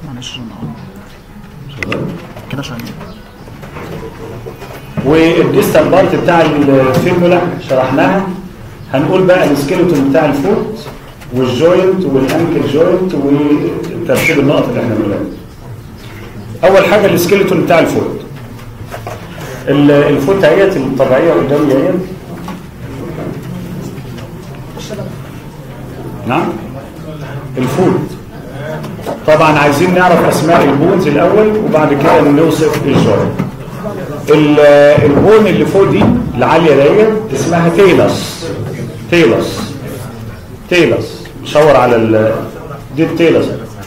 معلش كده شغال والديستال بارت بتاع الفيبولا شرحناها هنقول بقى السكيلتون بتاع الفوت والجوينت والانكل جوينت وترتيب النقط اللي احنا بنقولها اول حاجه السكيلتون بتاع الفوت ال- الفوت اهيت الطبيعيه قدامي اهيت نعم الفوت طبعا عايزين نعرف اسماء البونز الاول وبعد كده نوصف الجوينت ال- البون اللي فوق دي العاليه ديت اسمها تيلس تيلس تيلس شاور على ال دي التيلس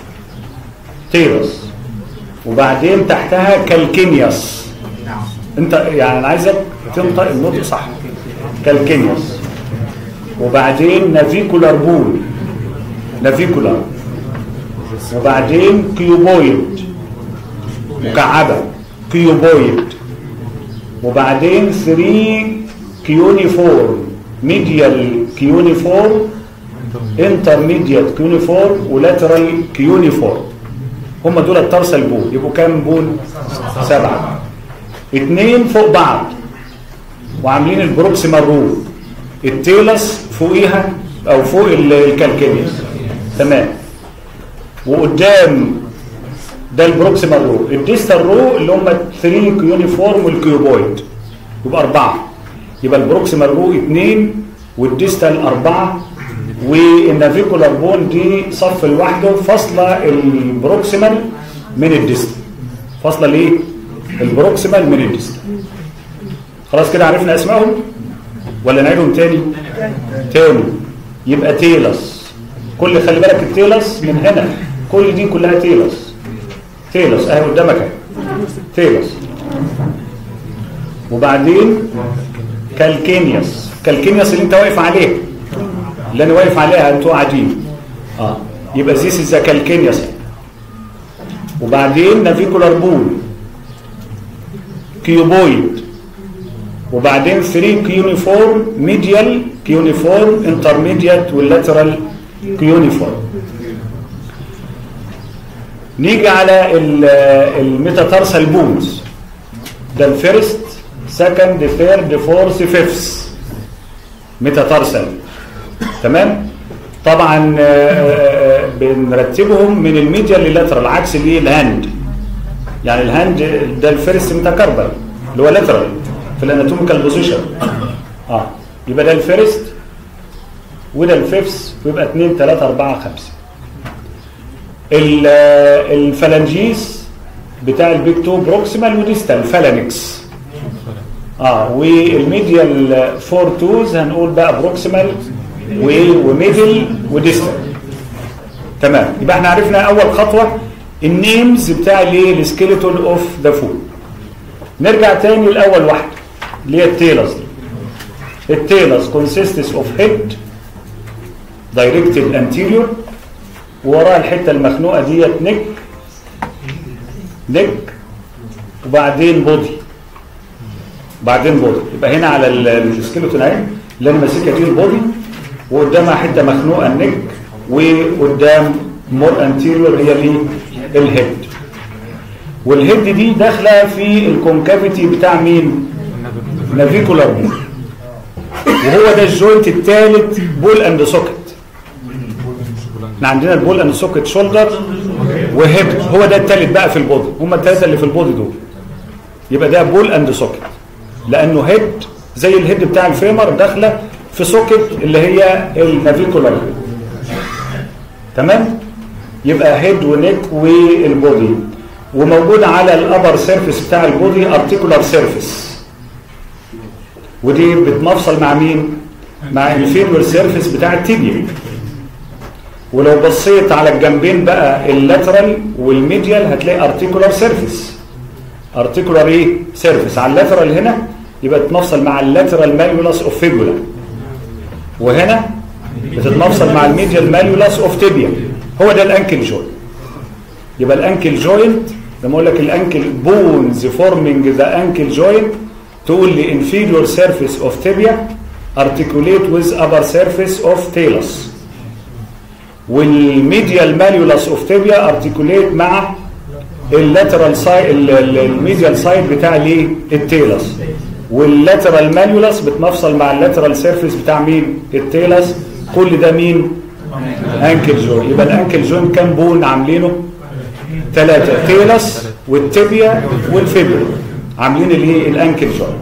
تيلس وبعدين تحتها كالكينياس انت يعني انا عايزك تنطق النطق صح كالكينياس وبعدين نافيكولار بول نافيكولار وبعدين كيوبويد مكعبه كيوبويد وبعدين 3 كيونيفورم ميديال كيونيفورم انترميديات كيونيفورم ولاترال كيونيفورم هم دول الترسل بون يبقوا كام بون سبعة اتنين فوق بعض وعاملين البروكسيمال رول التيلس فوقيها او فوق ال- الكالكينيس تمام وقدام ده البروكسيمال رو الديستال رو اللي هم 3 كيونيفورم والكيوبويد يبقى أربعة يبقى البروكسيمال رو اثنين والديستال أربعة والنافيكولار بون دي صف لوحده فاصلة البروكسيمال من الديستال فاصلة ليه؟ البروكسيمال من الديستال خلاص كده عرفنا اسمائهم ولا نعيدهم تاني؟ تاني يبقى تيلس كل خلي بالك التيلس من هنا كل دي كلها تيلس تيلس اهي قدامك اهي تيلس وبعدين كالكينياس كالكينياس اللي انت واقف عليه اللي انا واقف عليها انتوا قاعدين اه يبقى ذيس از كالكينياس وبعدين نافيكولار بول كيوبويد وبعدين 3 كيونيفورم ميديال كيونيفورم انترميديات واللاترال كيونيفورم نيجي على ال- الميتاتارسال بونز ده الفيرست سكند ثيرد فورث فيفث ميتاتارسال تمام طبعا آه، آه، بنرتبهم من الميديا للاترال عكس الايه الهاند يعني الهاند ده الفيرست ميتاكاربال اللي هو لاترال في الاناتوميكال بوزيشن اه يبقى ده الفيرست وده الفيفث ويبقى 2 3 4 5 ال- الفلانجيس بتاع البيك تو بروكسيمال وديستال فالانكس اه والميديال فور توز هنقول بقى بروكسيمال و- وميدل وديستال تمام يبقى احنا عرفنا اول خطوه النيمز بتاع الايه السكيلتون اوف ذا فود نرجع تاني لاول واحده اللي هي التيلز دي التيلز consists of head directed anterior ووراها الحته المخنوقه ديت نك نك وبعدين بودي بعدين بودي يبقى هنا على ال- السكيلتون اهي اللي انا ماسكها دي البودي وقدامها حته مخنوقه النك وقدام مور انتيريور هي الايه الهيد والهيد دي داخله في الكونكافيتي بتاع مين نافيكولار بول وهو ده الجوينت الثالث بول اند سوكت احنا عندنا البول اند سوكت شولدر وهيب هو ده الثالث بقى في البودي هم الثلاثه اللي في البودي دول يبقى ده بول اند سوكت لانه هيد زي الهيد بتاع الفيمر داخله في سوكت اللي هي النافيكولار تمام يبقى هيد ونيك والبودي وموجود على الابر سيرفيس بتاع البودي ارتيكولار سيرفيس ودي بتمفصل مع مين مع الفيرور سيرفيس بتاع التيبيا ولو بصيت على الجنبين بقى اللاترال والميديال هتلاقي ارتيكولار سيرفيس ارتيكولار ايه سيرفيس على اللاترال هنا يبقى تتمفصل مع اللاترال ماليولاس اوف فيبولا وهنا بتتمفصل مع الميديال ماليولاس اوف تيبيا هو ده الانكل جوينت يبقى الانكل جوينت لما اقول لك الانكل بونز فورمينج ذا انكل جوينت تقول لي inferior surface of tibia articulate with upper surface of talus والميديال ماليولاس اوف تيبيا ارتكوليت مع اللاترال سايد الميديال سايد بتاع الايه التيلس واللاترال ماليولاس بتمفصل مع اللاترال سيرفيس بتاع مين التيلس كل ده مين انكل جوين يبقى الانكل جوين كام بون عاملينه ثلاثة تيلس والتبيا والفيبر عاملين الايه الانكل جوين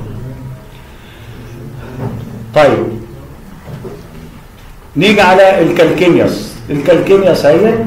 طيب نيجي على الكالكينيوس الكالكينيوس اهيت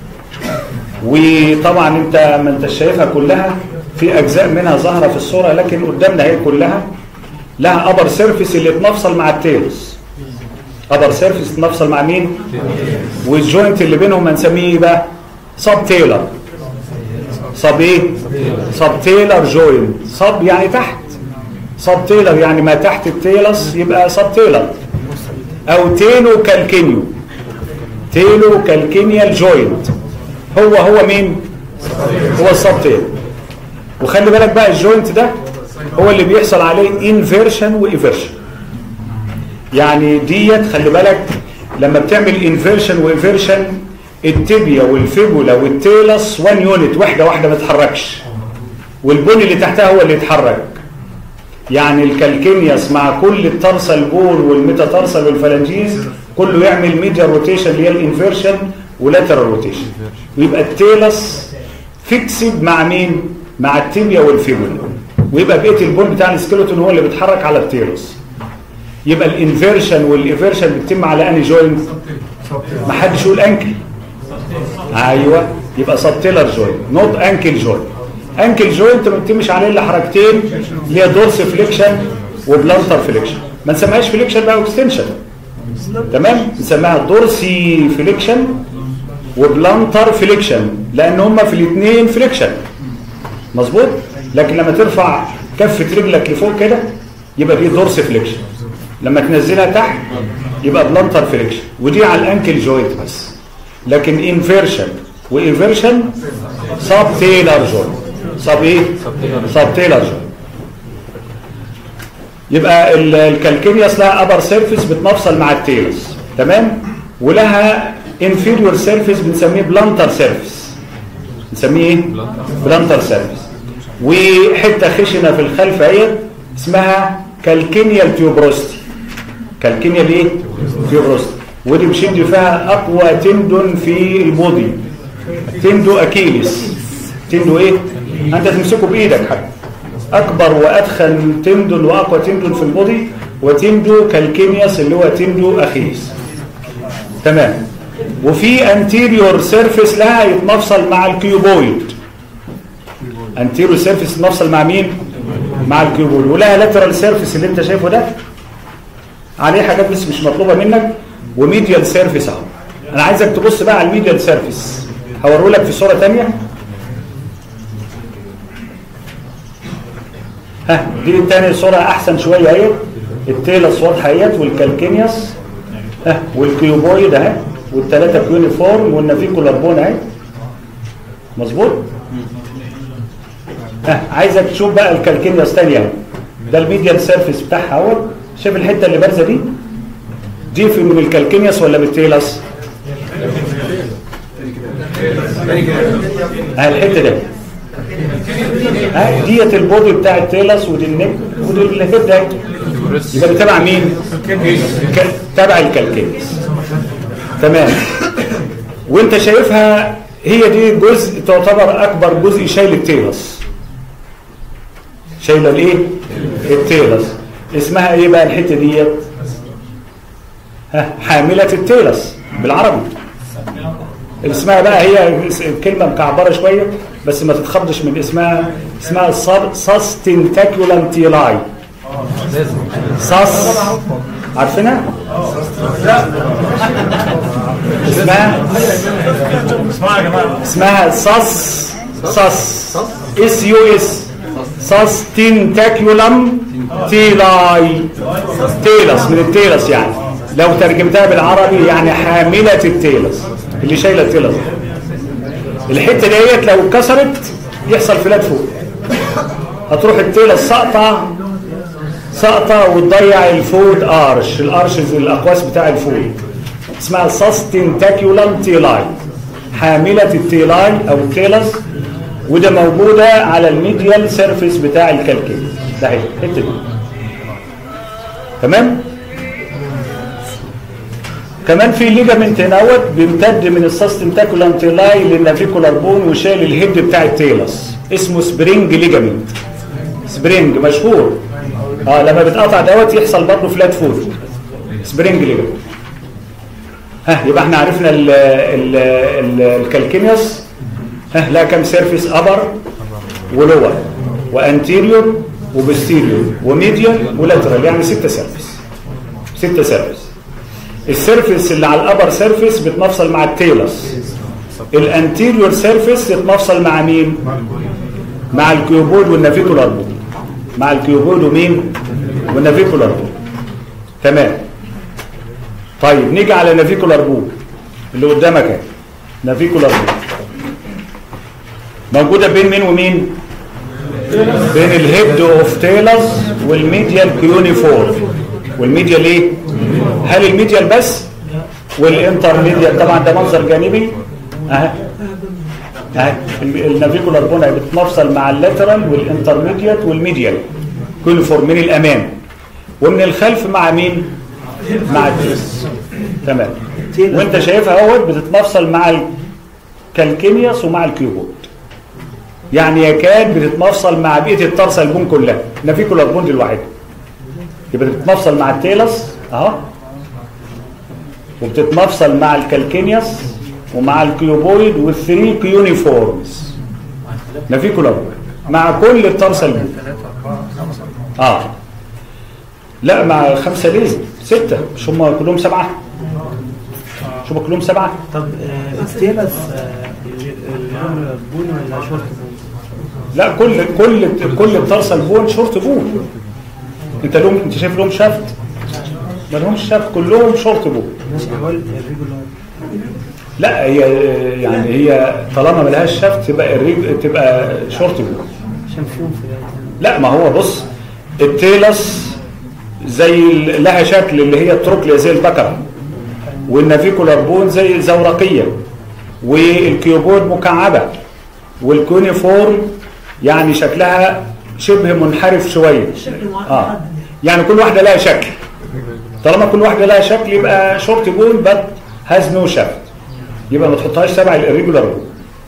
وطبعا انت ما انت شايفها كلها في اجزاء منها ظاهره في الصوره لكن قدامنا هي كلها لها ابر سيرفيس اللي اتمفصل مع التيلز ابر سيرفيس اتمفصل مع مين والجوينت اللي بينهم هنسميه ايه بقى سب تيلر سب ايه سب تيلر جوينت سب يعني تحت سب تيلر يعني ما تحت التيلس يبقى سب تيلر او تيلو كالكينيو تيلو كالكينيال جوينت هو هو مين هو السب تيلر وخلي بالك بقى الجوينت ده هو اللي بيحصل عليه انفيرشن وايفيرشن يعني ديت خلي بالك لما بتعمل انفيرشن وايفيرشن التبيا والفيبولا والتيلس وان يونت واحده واحده ما تتحركش والبون اللي تحتها هو اللي يتحرك يعني الكالكينياس مع كل الترسل بون والميتاترسل والفلانجيز كله يعمل ميديا روتيشن اللي هي الانفيرشن ولاترال روتيشن ويبقى التيلس فيكسد مع مين مع التيبيا والفيبولا ويبقى بقيه البون بتاع السكيلتون هو اللي بيتحرك على التيلس يبقى الانفيرشن والايفيرشن بتتم على انهي جوينت ما حدش يقول انكل ايوه يبقى سبتيلر جوينت نوت انكل جوينت انكل جوينت ما بتتمش عليه الا حركتين اللي هي دورس فليكشن وبلانتر فليكشن ما نسميهاش فليكشن بقى واكستنشن تمام نسميها دورسي فليكشن وبلانتر فليكشن لان هما في الاثنين فليكشن مظبوط لكن لما ترفع كفه رجلك لفوق كده يبقى دي دورس فليكشن لما تنزلها تحت يبقى بلانتر فليكشن ودي على الانكل جوينت بس لكن انفيرشن وايفيرشن سب تيلر جوينت سب ايه سب تيلر جوينت يبقى الكالكينياس لها ابر سيرفيس بتمفصل مع التيلز تمام ولها انفيريور سيرفيس بنسميه بلانتر سيرفيس نسميه ايه بلانتر سيرفيس وحته خشنه في الخلف اهي اسمها كالكينيال تيوبروستي كالكينيال ايه تيوبروستي ودي بشد فيها اقوى تندون في البودي تندو اكيليس تندو ايه انت تمسكه بايدك حتى اكبر وادخن تندون واقوى تندون في البودي وتندو كالكينياس اللي هو تندو اخيس تمام وفي انتيريور سيرفيس لها يتمفصل مع الكيوبويد انتيريور سيرفيس يتمفصل مع مين مع الكيوبويد ولها لاترال سيرفيس اللي انت شايفه ده عليه حاجات بس مش مطلوبه منك وميديال سيرفيس اهو انا عايزك تبص بقى على الميديال سيرفيس هوريه لك في صوره ثانيه ها دي الثاني صوره احسن شويه اهي التيلس واضحه اهيت والكالكينياس ها والكيوبويد اهي والثلاثه كيونيفورم والنافيكولار بون اهي مظبوط ها عايزك تشوف بقى الكالكينياس ثانيه اهو ده الميديال سيرفيس بتاعها اهو شايف الحته اللي بارزه دي دي في من الكالكينياس ولا بالتيلس ها الحته دي ها ديت البودي بتاع التيلس ودي النك ودي الهيد ده يبقى دي تبع مين تبع الكالكينياس تمام وانت شايفها هي دي جزء تعتبر اكبر جزء شايل التيلس شايله الايه التيلس اسمها ايه بقى الحته ديت ها حامله التيلس بالعربي اسمها بقى هي كلمه مكعبره شويه بس ما تتخضش من اسمها اسمها ساس تنتاكيولام تيلاي ساس عارفينها اسمها اسمها ساس ساس اس يو اس ساس تنتاكيولام تيلاي تيلس من التيلس يعني لو ترجمتها بالعربي يعني حاملة التيلس اللي شايلة التيلس الحتة ديت لو اتكسرت يحصل فلات فوق هتروح التيلس سقطة سقطة وتضيع الفود ارش الارش الاقواس بتاع الفود اسمها ساستنتاكيولم تيلاي حاملة التيلاي او التيلس وده موجودة على الميديال سيرفيس بتاع الكالكين ده هي الحته دي تمام كمان في ليجامنت هناوت بيمتد من الساستنتاكولم تيلاي للنافيكولار بون وشال الهيد بتاع التيلس اسمه سبرينج ليجامنت سبرينج مشهور اه لما بتقطع دوت يحصل برضه فلات فوت سبرينج ليجامنت ها يبقى احنا عرفنا ال ال ال الكالكينيوس ها لها كام سيرفيس ابر ولور وانتيريور وبستيريور وميديال ولاترال يعني ستة سيرفيس ستة سيرفيس السيرفيس اللي على الابر سيرفيس بتمفصل مع التيلس الانتيريور سيرفيس بتمفصل مع مين مع الكيوبود والنافيكولار بون مع الكيوبود ومين والنافيكولار بون تمام طيب نيجي على نافيكولار بون اللي قدامك اهي نافيكولار بون موجوده بين مين ومين بين الهيد اوف تيلس والميديال كيونيفور والميديال ايه هل الميديال بس والانترميديال طبعا ده منظر جانبي اهي اهي النافيكولار بون بتمفصل مع اللاترال والانترميديات والميديال كيونيفور من الامام ومن الخلف مع مين مع التيلس تمام وانت شايفها اهوت بتتمفصل مع الكالكينيوس ومع الكيوبود يعني يكاد بتتمفصل مع بقيه الترسه البون كلها نافيكولار بون دي الوحيده يبقى بتتمفصل مع التيلس اهو وبتتمفصل مع الكالكينيوس ومع الكيوبويد والثري كيونيفورمز نافيكولار بون مع كل الترسه البون اه لا مع خمسه ليه سته مش هم كلهم سبعه مش هم كلهم سبعه طب آه، التيلس آه، اللون بني ولا شورت بني؟ لا كل كل كل الترسه البون شورت بون انت لهم انت شايف لهم شفت ما لهمش شفت كلهم شورت بون ماشي بقول الريجولار لا هي يعني هي طالما ما لهاش شفت تبقى الريج تبقى شورت بون عشان فيهم في لا ما هو بص التيلس زي ال- لها شكل اللي هي التروكليا زي البكره والنافيكولار بون زي زورقيه والكيوبود مكعبه والكونيفورم يعني شكلها شبه منحرف شويه اه يعني كل واحده لها شكل طالما كل واحده لها شكل يبقى شورت بون بس هاز نو شفت يبقى ما تحطهاش تبع الريجولار بون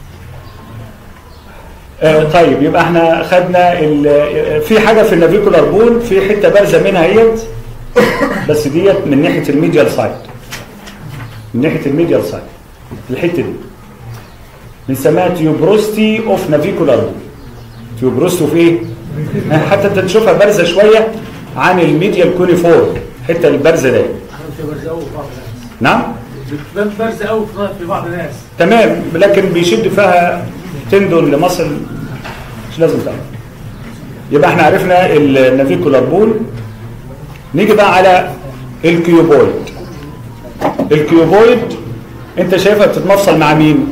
آه طيب يبقى احنا خدنا ال- في حاجه في النافيكولار بون في حته بارزه منها اهيت بس ديت من ناحيه الميديال سايد من ناحيه الميديال سايد الحته دي بنسميها تيوبروستي اوف نافيكولار بون تيوبروستي اوف ايه؟ آه، حتى انت تشوفها بارزه شويه عن الميديال كونيفور الحته البارزه دي بارزه قوي في بعض الناس نعم بتبان بارزه قوي في بعض الناس تمام لكن بيشد فيها تندون لمصل مش لازم تعرف يبقى احنا عرفنا النافيكولار بول نيجي بقى على الكيوبويد الكيوبويد انت شايفها بتتمفصل مع مين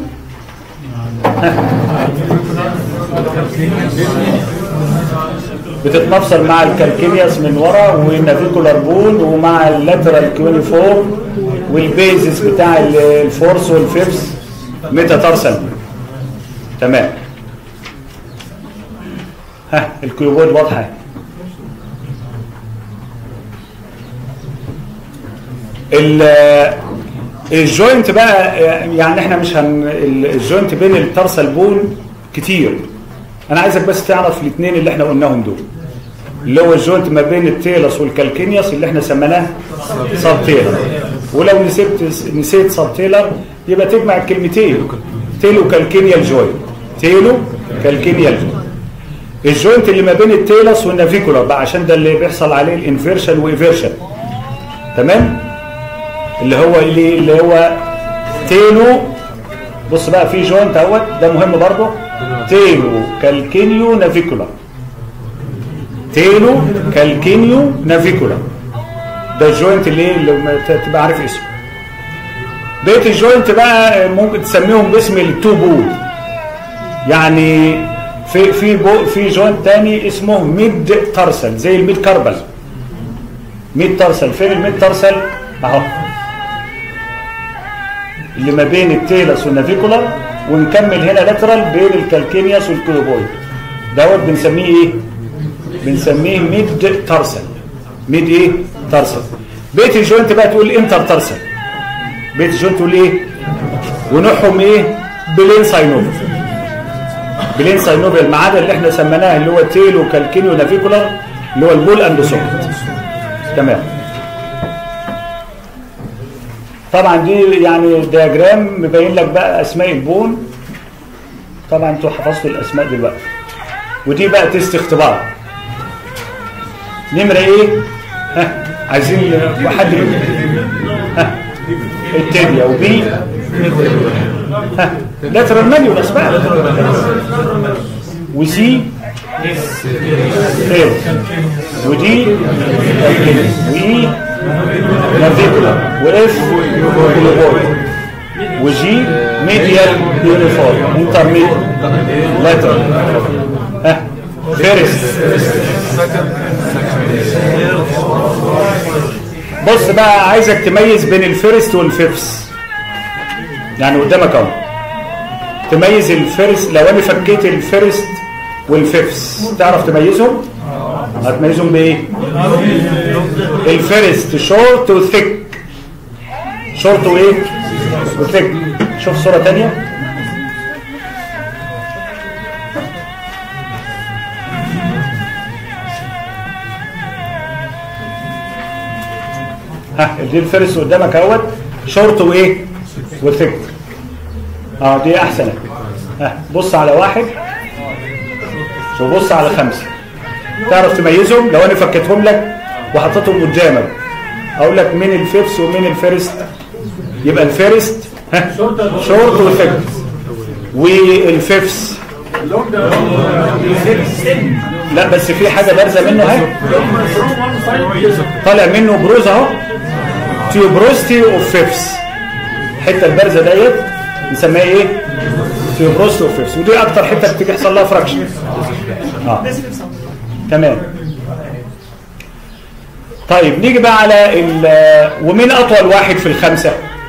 بتتمفصل مع الكالكينياس من ورا والنافيكولار بون ومع اللاترال كيونيفورم والبيزس بتاع ال- الفورس والفيبس ميتاتارسل تمام ها الكيوبويد واضحه ال- الجوينت بقى يعني احنا مش هن ال- الجوينت بين الترسل بون كتير انا عايزك بس تعرف الاثنين اللي احنا قلناهم دول اللي هو الجوينت ما بين التيلس والكالكينيوس اللي احنا سميناه سب تيلر ولو نسيت نسيت سب تيلر يبقى تجمع الكلمتين تيلو كالكينيال جوينت تيلو كالكينيال جوينت الجوينت اللي ما بين التيلس والنافيكولار بقى عشان ده اللي بيحصل عليه الانفيرشن وايفيرشن تمام اللي هو اللي, اللي هو تيلو بص بقى في جوينت اهوت ده مهم برضه تيلو كالكينيو نافيكولار تيلو كالكينيو نافيكولار ده الجوينت اللي اللي ما ت- تبقى عارف اسمه بقيه الجوينت بقى ممكن تسميهم باسم التو بول يعني في في بو في جوينت تاني اسمه ميد ترسل زي الميد كاربل ميد ترسل فين الميد ترسل اهو اللي ما بين التيلس والنافيكولار ونكمل هنا لاترال بين الكالكينياس والكيوبويد دوت بنسميه ايه بنسميه ميد تارسل ميد ايه تارسل بيت الجوينت بقى تقول انتر تارسل بيت الجوينت تقول ايه ونوعهم ايه بلين ساينوفيل بلين ساينوفيل ما عدا اللي احنا سميناه اللي هو تيلو كالكينيو نافيكولار اللي هو البول اند سوكت تمام طبعا دي يعني دياجرام مبين لك بقى اسماء البون طبعا انتوا حفظتوا الاسماء دلوقتي ودي بقى تيست اختبار نمره ايه ها عايزين حد ها التبيا وبي ها لاترال مانيولاس بقى وسي ايه ودي واي نافيكولا واف كولوبوي وجي ميديال يونيفورم انترميد لاترال ها فيرست بص بقى عايزك تميز بين الفيرست والفيفس يعني قدامك اهو تميز الفيرست لو انا فكيت الفيرست والفيفس تعرف تميزهم هتميزهم بايه الفيرست شورت وثيك شورت وايه وثيك شوف صوره تانية ها دي الفيرست قدامك اهوت شورت وايه وثيك اه دي احسن ها بص على واحد وبص على خمسة تعرف تميزهم لو انا فكيتهم لك وحطيتهم قدامك اقول لك مين الفيفس ومين الفيرست يبقى الفيرست ها شورت وثيك والفيفس لا بس في حاجه بارزه منه اهي طالع منه بروز اهو تيوبروستي اوف فيفس الحته البارزه ديت نسميها ايه تيوبروستي اوف فيفس ودي اكتر حته بتيجي يحصل لها فراكشن اه تمام طيب نيجي بقى على ال ومين اطول واحد في الخمسه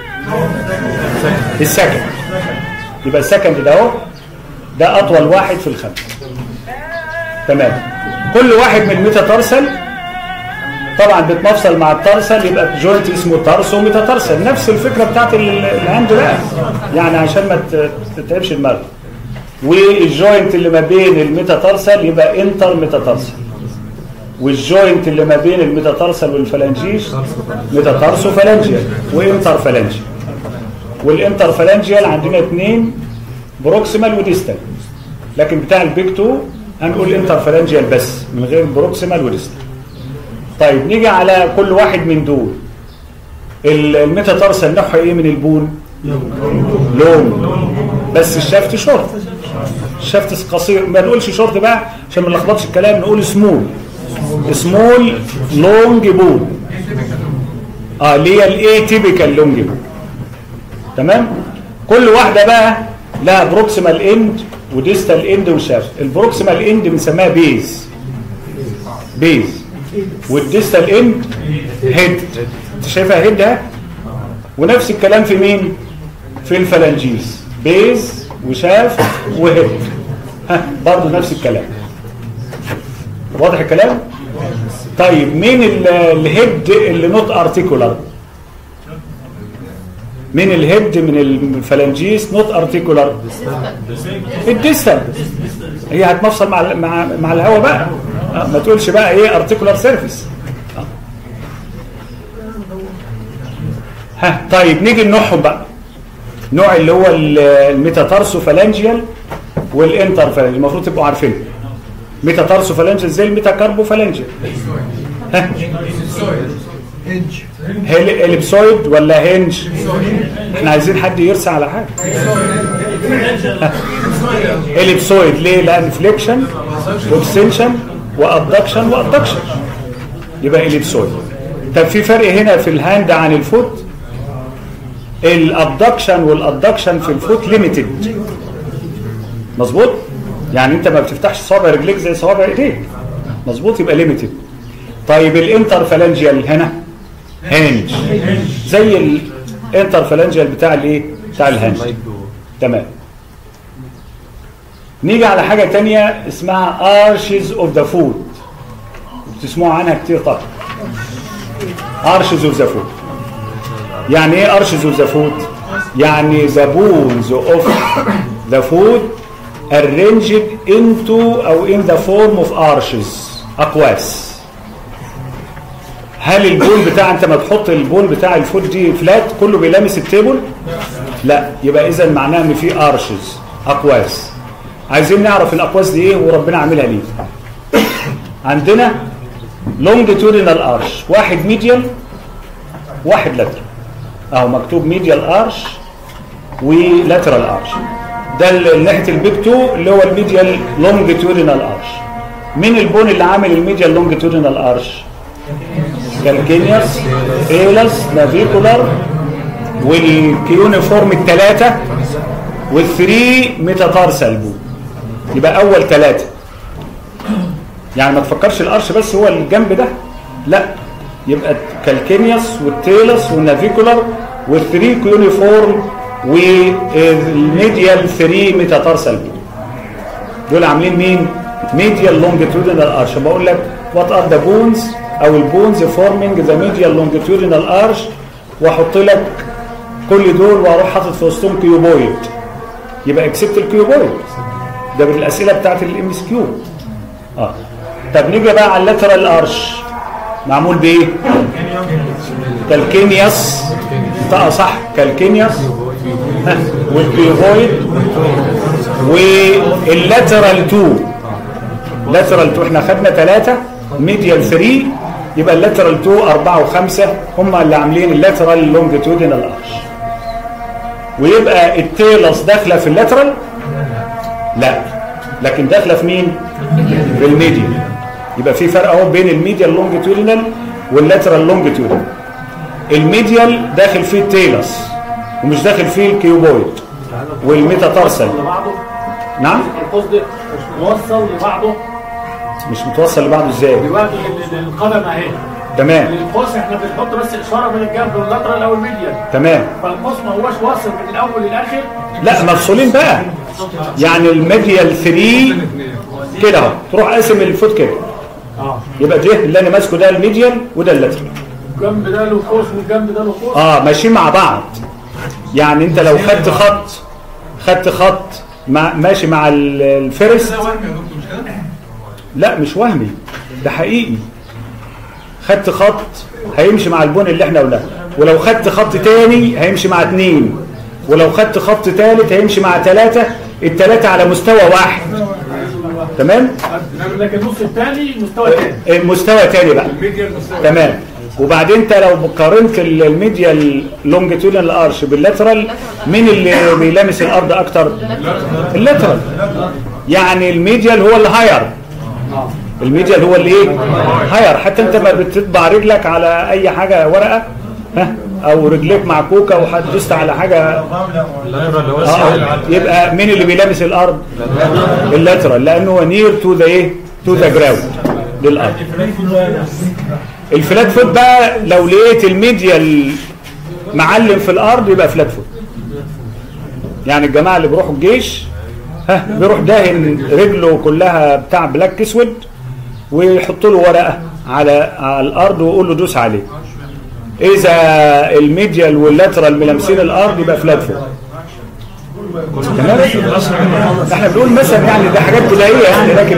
السكند يبقى السكند ده اهو ده اطول واحد في الخمسه تمام كل واحد من الميتاتارسل طبعا بتمفصل مع الترسل يبقى جوينت اسمه ترسو ميتاتارسل نفس الفكره بتاعت الهاند بقى يعني عشان ما تتعبش دماغك والجوينت اللي ما بين الميتاتارسل يبقى انتر ميتاتارسل والجوينت اللي ما بين الميتاتارسل والفلانجيش ميتاتارسو فلانجيال وانتر فلانجيال والانتر فلانجيال عندنا اثنين بروكسيمال وديستال لكن بتاع البيك 2 هنقول انتر فلانجيال بس من غير بروكسيمال وديستال طيب نيجي على كل واحد من دول الميتاتارسل نوعها ايه من البون لون بس الشافت شورت الشافت قصير ما نقولش شورت بقى عشان ما نلخبطش الكلام نقول سمول سمول لونج بون اه اللي هي الاي تيبيكال لونج بون تمام كل واحده بقى لها بروكسيمال اند وديستال اند وشافت البروكسيمال اند بنسميها بيز بيز والديستال اند هيد انت شايفها هيد ها ونفس الكلام في مين في الفلانجيز بيز وشاف وهيد ها برضه نفس الكلام واضح الكلام طيب مين الهيد اللي نوت ارتيكولار مين الهيد من الفلانجيز نوت ارتيكولار الديستال هي هتمفصل مع مع مع الهواء بقى ما تقولش بقى ايه ارتيكولار سيرفيس ها طيب نيجي لنوعهم بقى نوع اللي هو الميتاتارسو فالانجيال والانتر فالانجيال المفروض تبقوا عارفين ميتاتارسو فالانجيال زي الميتاكاربو فالانجيال ها اليبسويد ولا هنج احنا عايزين حد يرسى على حاجه اليبسويد ليه لان فليكشن واكستنشن وابدكشن وابدكشن يبقى اليبسويد طب في فرق هنا في الهاند عن الفوت الابدكشن والادكشن في الفوت ليميتد مظبوط يعني انت ما بتفتحش صوابع رجليك زي صوابع ايديك مظبوط يبقى ليميتد طيب الانتر فالانجيال هنا هنج زي الانتر فالانجيال بتاع الايه بتاع الهاند تمام نيجي على حاجة تانية اسمها arches of the foot بتسمعوا عنها كتير طبعا arches of the foot يعني ايه arches of the foot يعني the bones of the foot arranged into او in the form of arches اقواس هل البون بتاع انت ما تحط البون بتاع الفوت دي فلات كله بيلامس التيبل لا يبقى اذا معناها ان في ارشز اقواس عايزين نعرف الاقواس دي ايه وربنا عاملها ليه عندنا لونجيتودينال ارش واحد ميديال واحد لاترال اهو مكتوب ميديال ارش ولاترال ارش ده ال- ناحيه البيك 2 اللي هو الميديال لونجيتودينال ارش مين البون اللي عامل الميديال لونجيتودينال ارش كالكينيوس ايلس نافيكولار والكيونيفورم الثلاثه والثري ميتاتارسال بون يبقى اول ثلاثه يعني ما تفكرش الارش بس هو الجنب ده لا يبقى كالكينيوس والتيلس والنافيكولار والثري كيونيفورم والميديال ثري ميتاتارسال بون دول عاملين مين ميديال لونجيتودينال ارش بقول لك وات ار ذا بونز او البونز فورمينج ذا ميديال لونجيتودينال ارش واحط لك كل دول واروح حاطط في وسطهم كيوبويد يبقى اكسبت الكيوبويد ده من الاسئله بتاعت الام اس كيو اه طب نيجي بقى على اللاترال ارش معمول بايه كالكينياس بقى صح كالكينياس ها، والكيوبويد واللاترال 2 لاترال 2 احنا خدنا 3 ميديال 3 يبقى اللاترال 2 4 و5 هم اللي عاملين اللاترال لونجيتودينال ارش ويبقى التيلس داخله في اللاترال لا لكن داخله في مين في الميديال يبقى في فرق اهو بين الميديال لونجيتودينال واللاترال لونجيتودينال الميديال داخل فيه التيلس ومش داخل فيه الكيوبويد والميتاتارسل لبعضه نعم القوس ده مش موصل لبعضه مش متوصل لبعضه ازاي دلوقتي ال- ال- القدم اهي تمام القوس احنا بنحط بس اشاره من الجنب اللاترال او الميديال تمام فالقوس ما هوش واصل من الاول للاخر لا مفصولين بقى يعني الميديال 3 كده اهو تروح قاسم الفوت كده اه يبقى ده اللي انا ماسكه ده الميديال وده اللاترال الجنب ده له قوس والجنب ده له قوس اه ماشيين مع بعض يعني انت لو خدت خط خدت خط مع ماشي مع ال- الفرس ده وهم يا دكتور مش كده؟ لا مش وهمي ده حقيقي خدت خط هيمشي مع البون اللي احنا قلناه ولو خدت خط تاني هيمشي مع اتنين ولو خدت خط تالت هيمشي مع تلاتة التلاتة على مستوى واحد تمام لكن النص الثاني مستوى ثاني المستوى تاني بقى الميديا المستوى تمام وبعدين انت لو قارنت ال- الميديال لونجيتودينال ارش باللاترال مين اللي بيلامس الارض اكتر اللاترال يعني الميديال هو اللي هاير الميديال هو اللي ايه هاير حتى انت ما بتطبع رجلك على اي حاجه ورقه ها او رجليك معكوكه وحدست على حاجه آه، يبقى مين اللي بيلامس الارض اللاترال لانه هو نير تو ذا ايه تو ذا جراوند للارض الفلات فوت بقى لو لقيت الميديال معلم في الارض يبقى فلات فوت يعني الجماعه اللي بيروحوا الجيش ها بيروح داهن رجله كلها بتاع بلاك اسود ويحط له ورقه على على الارض ويقول له دوس عليه اذا الميديال واللاترال ملامسين الارض يبقى فلات فوت تمام احنا بنقول مثلا يعني ده حاجات بدائيه يعني لكن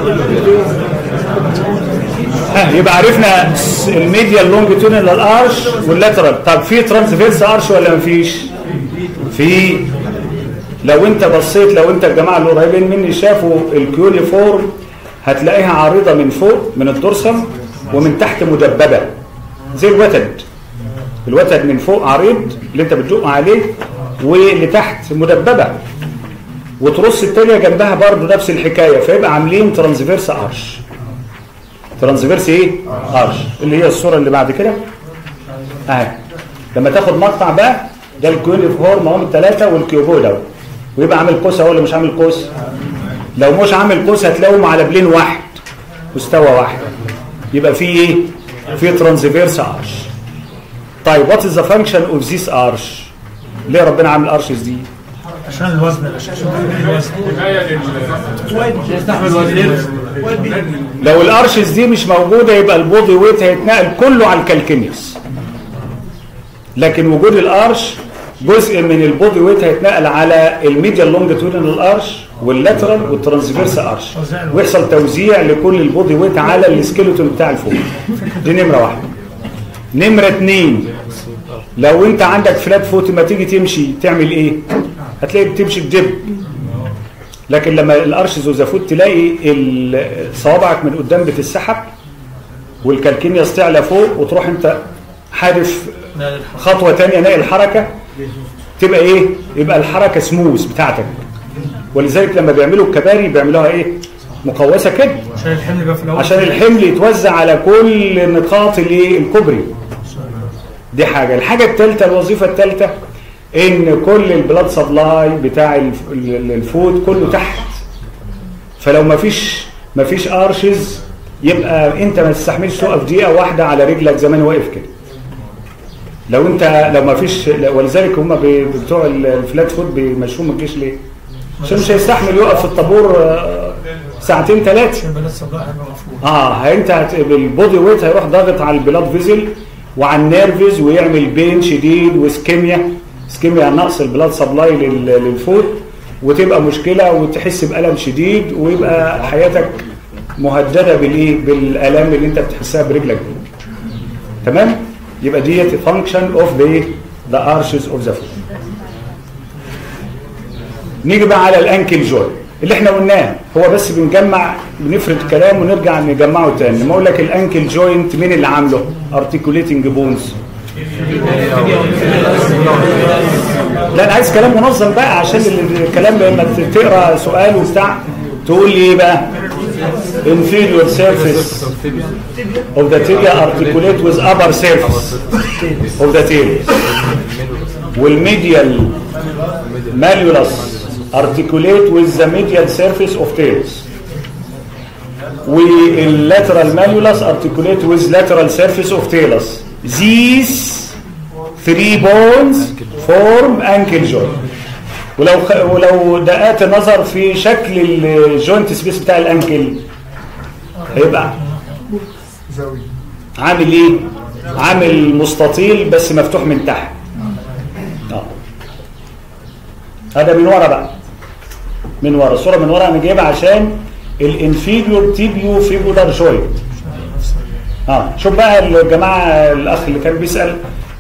ها يبقى عرفنا الميديال لونجيتودينال ارش واللاترال طب في ترانسفيرس ارش ولا مفيش في لو انت بصيت لو انت الجماعه اللي قريبين مني شافوا الكيونيفورم هتلاقيها عارضه من فوق من الدورسم ومن تحت مدببه زي الوتد الوتد من فوق عريض اللي انت بتدق عليه واللي تحت مدببه وترص التانية جنبها برضه نفس الحكايه فيبقى عاملين ترانسفيرس ارش ترانسفيرس ايه ارش اللي هي الصوره اللي بعد كده اهي لما تاخد مقطع بقى ده الكيونيفورم اهو الثلاثه والكيوبويد اهو ويبقى عامل قوس اهو ولا مش عامل قوس لو مش عامل قوس هتلاقيهم على بلين واحد مستوى واحد يبقى في ايه في ترانسفيرس ارش طيب وات از ذا فانكشن اوف ذيس ارش ليه ربنا عامل ارشز دي عشان الوزن عشان الوزن كفايه لل يستحمل وزن لو الارشز دي مش موجوده يبقى البودي ويت هيتنقل كله على الكالكينيوس لكن وجود الارش جزء من البودي ويت هيتنقل على الميديال لونجيتودينال ارش واللاترال والترانسفيرس ارش ويحصل توزيع لكل البودي ويت على السكيلتون بتاع الفوق دي نمره واحده نمره اتنين لو انت عندك فلات فوت ما تيجي تمشي تعمل ايه هتلاقي بتمشي بدب لكن لما الارش زوزافوت تلاقي ال- صوابعك من قدام بتتسحب والكالكينياس تعلى فوق وتروح انت حادف خطوه تانية نقل الحركه تبقى ايه يبقى الحركه سموث بتاعتك ولذلك لما بيعملوا الكباري بيعملوها ايه مقوسه كده عشان الحمل يبقى في الاول عشان الحمل يتوزع على كل نقاط الايه الكوبري دي حاجه الحاجه الثالثه الوظيفه الثالثه ان كل البلاد سبلاي بتاع الف- ال- الفود كله تحت فلو ما فيش ما فيش ارشز يبقى انت ما تستحملش تقف دقيقه واحده على رجلك زي ما انا واقف كده لو انت لو ما فيش ولذلك هم بي- بتوع ال- الفلات فود بيمشوهم من الجيش ليه؟ عشان مش هيستحمل يقف في الطابور آه، ساعتين ثلاثه عشان البلد الصداع هيبقى مفروض اه انت هت... بالبودي ويت هيروح ضاغط على البلاد فيزل وعلى النيرفز ويعمل بين شديد وسكيميا سكيميا نقص البلاد سبلاي لل... للفوت وتبقى مشكله وتحس بالم شديد ويبقى حياتك مهدده بالايه بالالام اللي انت بتحسها برجلك دي تمام يبقى ديت فانكشن اوف ذا ذا ارشز اوف ذا فوت نيجي بقى على الانكل جوي اللي احنا قلناه هو بس بنجمع بنفرد كلام ونرجع نجمعه تاني لما اقول لك الانكل جوينت مين اللي عامله ارتكوليتنج بونز لا انا عايز كلام منظم بقى عشان ال- الكلام لما ت- تقرا سؤال وبتاع تقول لي ايه بقى inferior surface of the tibia articulate with upper surface of the tibia والميديال malleolus articulate with the medial surface of tails والlateral malleolus articulate with lateral surface of talus these three bones form ankle joint ولو خ... ولو دقات النظر في شكل الجوينت سبيس بتاع الانكل هيبقى عامل ايه عامل مستطيل بس مفتوح من تحت اه هذا من ورا بقى من ورا الصوره من ورا انا جايبها عشان الانفيريور تيبيو فيبولار جوينت اه شوف بقى الجماعه الاخ اللي كان بيسال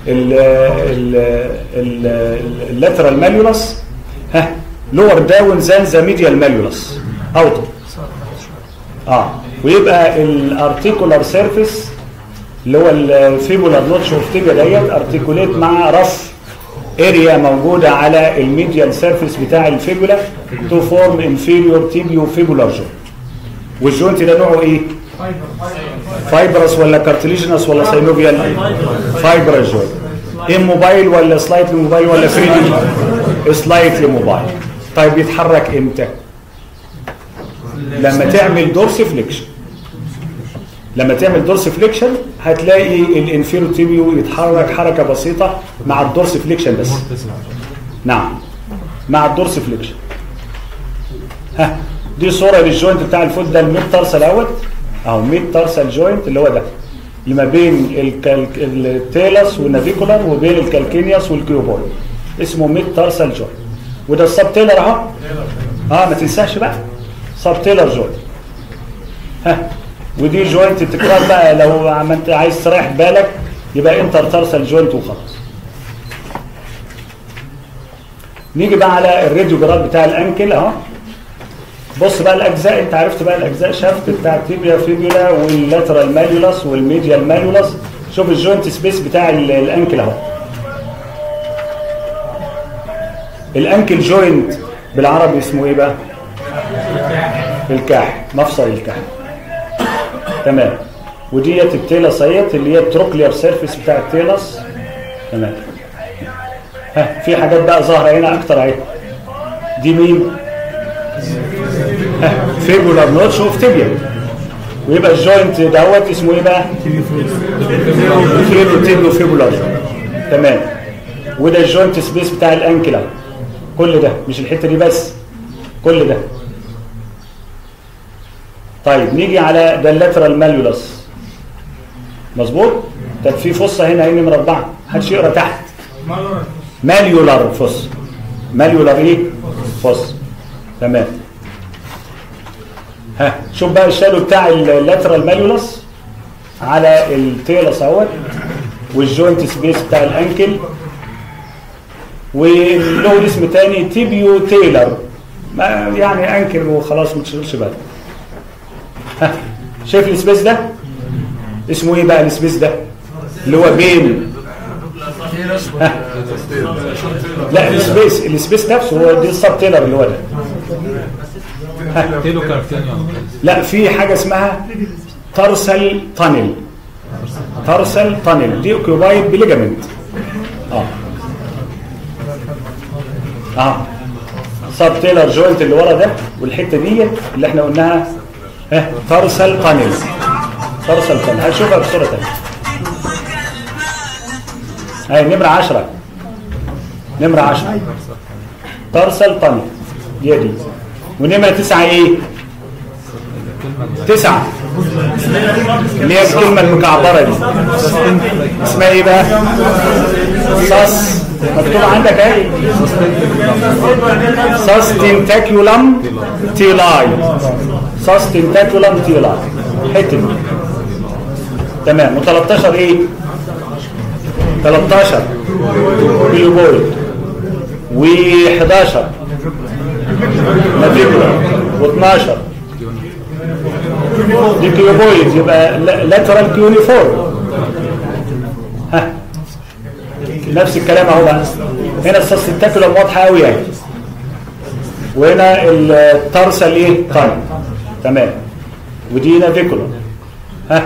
اللاترال ماليولس ها لور داون ذان ذا ميديال ماليولس اوت اه ويبقى الارتيكولار سيرفيس اللي هو الفيبولار نوتش اوف تيبيا ديت ارتيكوليت مع رف اريا موجوده على الميديال سيرفيس بتاع الفيبولا تو فورم انفيريور تيبيو فيبولار جوينت والجوينت ده نوعه ايه؟ فايبرس ولا كارتليجنس ولا ساينوفيال فايبرس جوينت موبايل ولا سلايتلي موبايل ولا فريدي سلايتلي موبايل طيب يتحرك امتى لما تعمل دورس فليكشن لما تعمل دورس فليكشن هتلاقي الانفيرو تيبيو يتحرك حركه بسيطه مع الدورس فليكشن بس نعم مع الدورس فليكشن ها دي صوره للجوينت بتاع الفوت ده الميد تارسال اوت اهو ميد تارسال جوينت اللي هو ده اللي ما بين الكالك... التيلس والنافيكولار وبين الكالكينياس والكيوبويد اسمه ميد تارسال جوينت وده السب تيلر اهو اه ما تنساش بقى سب تيلر جوينت ها ودي جوينت تكرار بقى لو ما انت عايز تريح بالك يبقى انتر تارسال جوينت وخلاص نيجي بقى على الراديوجراف بتاع الانكل اهو بص بقى الاجزاء انت عرفت بقى الاجزاء شافت بتاع التيبيا فيبيولا واللاترال ماليولس والميديال ماليولس شوف الجوينت سبيس بتاع ال- الانكل اهو الانكل جوينت بالعربي اسمه ايه بقى الكاح مفصل الكاح تمام وديت التيلس اهيت اللي هي التروكلير سيرفيس بتاع التيلس تمام ها في حاجات بقى ظاهره هنا اكتر اهي دي مين فيبولار نوتش اوف تيبيا ويبقى الجوينت دوت اسمه ايه بقى؟ فيبولار تيبيو فيبولار تمام وده الجوينت سبيس بتاع الانكل اهو. كل ده مش الحته دي بس كل ده طيب نيجي على ده اللاترال ماليولس مظبوط طب في فصه هنا هنا مربعه محدش يقرا تحت ماليولار فص ماليولار ايه فص تمام ها شوف بقى الشادو بتاع اللاترال ماليولس على التيلس اهوت والجوينت سبيس بتاع الانكل وله اسم تاني تيبيو تيلر ما يعني انكل وخلاص ما تشغلش بالك ها شايف السبيس ده اسمه ايه بقى السبيس ده اللي هو بين ها لا السبيس السبيس نفسه هو دي السب تيلر اللي هو ده تيلو كارتينيون لا في حاجه اسمها ترسل تانل ترسل تانل دي اوكيوبايد بليجامنت اه اه سب تيلر جوينت اللي ورا ده والحته دي اللي احنا قلناها ها ترسل تانل ترسل تانل هنشوفها بصوره ثانيه هاي نمره 10 نمره 10 ترسل تانل هي دي ونمره 9 ايه تسعة اللي هي الكلمة المكعبرة دي اسمها ايه بقى؟ صاص مكتوب عندك اهي صاص تنتاكيولم تيلاي صاص تنتاكيولم تيلاي حتة دي تمام و13 ايه؟ 13 بيلوبويد و11 نافيكولا و12 دي كيوبويد يبقى لاترال كيونيفورم ها نفس الكلام اهو بقى هنا الصوص التاكلم واضحه قوي يعني وهنا الترسل ايه طن تمام ودي نافيكولار ها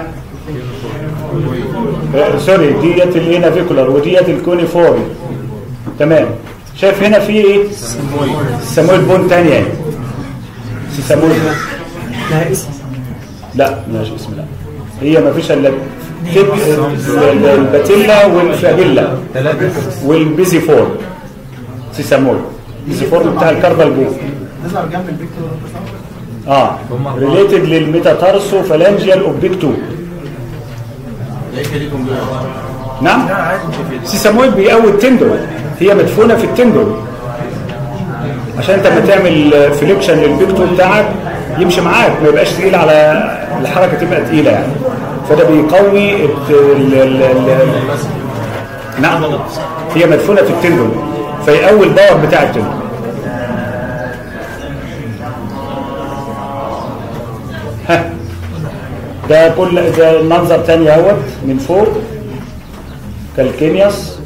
آه، سوري ديت الايه نافيكولار وديت الكونيفورم تمام شايف هنا في ايه سمويد بون تانية يعني سمويد لها اسم لا مش اسم لا هي ما فيش الا تب- ال- الباتيلا والفابيلا والبيزي فور سيسامول بيزي فور بتاع الكاربال جو نظهر جنب الفيكتور اه ريليتد للميتاتارسو فالانجيال اوبجكتو نعم سيسامويد بيقوي التندون هي مدفونه في التندون عشان انت لما تعمل فليكشن للبيكتو بتاعك يمشي معاك ما يبقاش تقيل على الحركه تبقى تقيله يعني فده بيقوي الت- ال ال ال نعم هي مدفونه في التندون فيقوي الباور بتاع التندون ها ده كل ده منظر تاني اهوت من فوق كالكينياس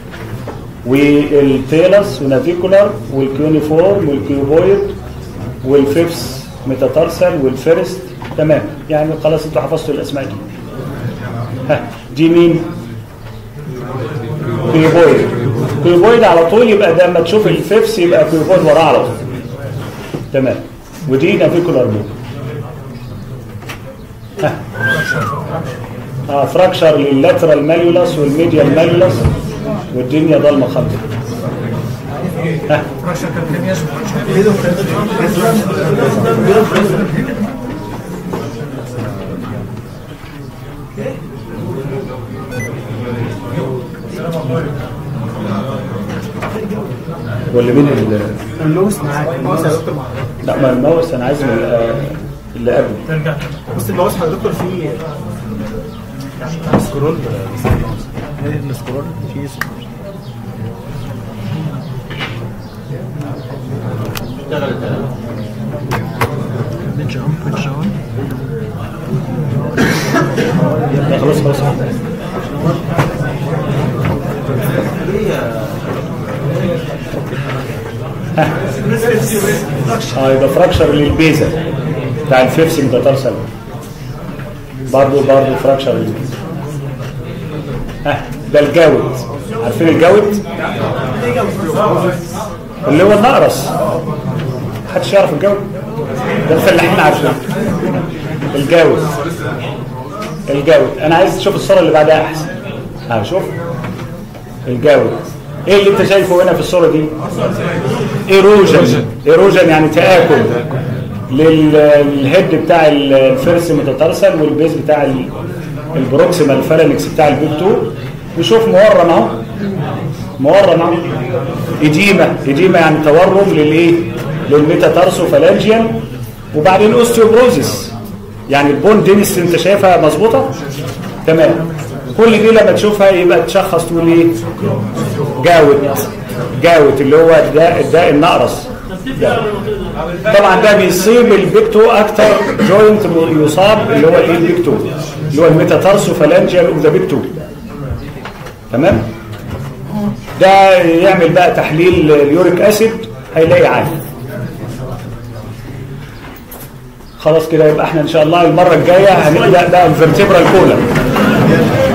والتيلس ونافيكولار والكيونيفورم والكيوبويد والفيبس ميتاتارسل والفيرست تمام يعني خلاص انتوا حفظتوا الاسماء دي ها دي مين كيوبويد كيوبويد على طول يبقى ده لما تشوف الفيبس يبقى كيوبويد وراه على طول تمام ودي نافيكولار بوك اه فراكشر لللاترال ماليولاس والميديال ماليولاس والدنيا ضلمه خالص ها فراشة كالكينياس وفراشة واللي بين ال اللوس معاك اللوس يا دكتور لا ما الماوس انا عايز من ال- اللي قبله ترجع بص الماوس يا دكتور فيه سكرول السكرول فيه جامب جامب لا خلاص خلاص اه يبقى فراكشر للبيزا بتاع الفيبس متترسل برضه برضه فراكشر للبيزا ها ده الجاوت عارفين الجاوت اللي هو النقرس محدش يعرف الجاوت ده الفلاحين عارفين الجاوت الجاوت انا عايز تشوف الصوره اللي بعدها احسن ها شوف الجاوت ايه اللي انت شايفه هنا في الصوره دي ايروجن ايروجن يعني تآكل للهيد بتاع الفرس متترسل والبيز بتاع ال- البروكسيمال فالانكس بتاع البيب 2 نشوف مورم اهو مورم اهو اديمه اديمه يعني تورم للايه للميتاتارسو فالانجيال وبعدين اوستيوبروزيس يعني البون دينس انت شايفها مظبوطه تمام كل دي لما تشوفها يبقى تشخص تقول ايه جاوت جاوت اللي هو الداء الداء النقرس طبعا ده بيصيب البيكتو اكتر جوينت يصاب اللي هو ايه البيكتو اللي هو الميتاتارسو فالانجيال اوف ذا بيكتو تمام ده يعمل بقى تحليل اليوريك اسيد هيلاقي عالي خلاص كده يبقى احنا ان شاء الله المره الجايه هنبدا بقى الفرتبرال كولا